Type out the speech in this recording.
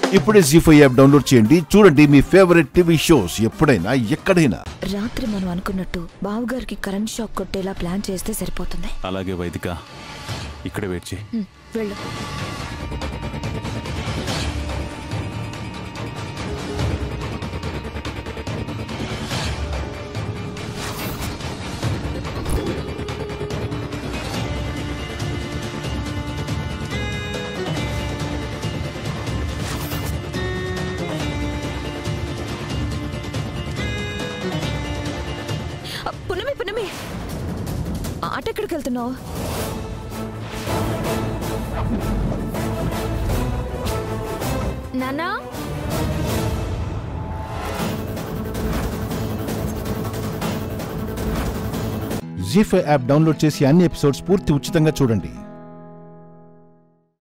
ఇప్పుడే G five app download చేయండి చూడండి మీ ఫేవరెట్ టీవీ షోస్ ఎప్పుడైనా ఎక్కడైనా రాత్రి మనం అనుకున్నట్టు బావగారికి కరెంట్ షాక్ కొట్టేలా ప్లాన్ చేస్తే సరిపోతుంది అలాగే వైదిక ఇక్కడే వెయిట్ చేయి హ్మ్, వెళ్ళు ఆ, పున్నమి పున్నమి ఆట ఎక్కడికి వెళ్తున్నావు నానా జీ ఫైవ్ యాప్ డౌన్లోడ్ చేసి అన్ని ఎపిసోడ్స్ పూర్తి ఉచితంగా చూడండి